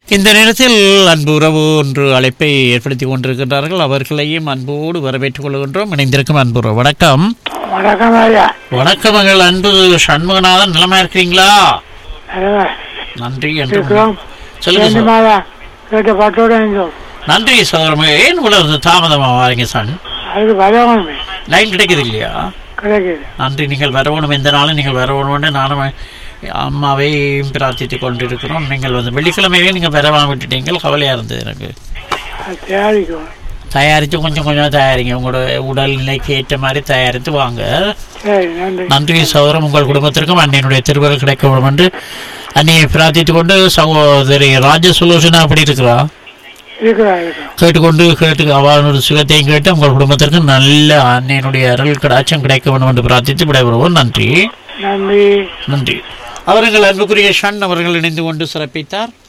இந்த நேரத்தில் அன்பு உறவு ஒன்று அழைப்பை ஏற்படுத்தி கொண்டிருக்கின்றார்கள் அவர்களையும் அன்போடு வரவேற்றுக் கொள்கின்றோம் இணைந்திருக்கும் அன்பு உறவு வணக்கம் வணக்கம் ஐயா வணக்கம் எங்கள் அன்பு சண்முகநாதன் நிலமா இருக்கிறீங்களா நல்லா நன்றி என்று இருக்கிறோம் சொல்லுங்க ரெண்டு சார். மாதம் கேட்ட பாட்டோட இருந்தோம் நன்றி சோதரமே ஏன் இவ்வளவு தாமதமா வாரீங்க சன் அதுக்கு வரவணுமே லைன் கிடைக்குது இல்லையா கிடைக்குது நன்றி நீங்கள் வரவணும் எந்த நாளும் நீங்கள் வரவணும்னு நானும் அம்மாவை பிரார்த்தித்துக் கொண்டிருக்கிறோம் நீங்கள் வந்து வெள்ளிக்கிழமையே நீங்கள் வரவாம விட்டுட்டீங்க கவலையா இருந்தது எனக்கு அது தயாரிக்கும் தயாரித்து கொஞ்சம் கொஞ்சம் தயாரிங்க உங்களோட உடல்நிலைக்கு ஏற்ற மாதிரி தயாரித்து வாங்க சரி நன்றி நன்றி சகோதரம் உங்கள் குடும்பத்திற்கும் அன்னையினுடைய திருவருள் கிடைக்க வேண்டும் என்று அன்னையை பிரார்த்தித்துக் கொண்டு சகோதரி ராஜ சுலோசனா அப்படி இருக்கிறா இருக்கிறா இருக்கிறோம் கேட்டுக்கொண்டு கேட்டு அவனுடைய சுகத்தையும் கேட்டு உங்கள் குடும்பத்திற்கு நல்ல அன்னையினுடைய அருள் கடாட்சம் கிடைக்க வேண்டும் என்று பிரார்த்தித்து விடைபெறுவோம் நன்றி நன்றி நன்றி அவர்கள் அன்புக்குரிய ஷன் அவர்கள் இணைந்து கொண்டு சிறப்பித்தார்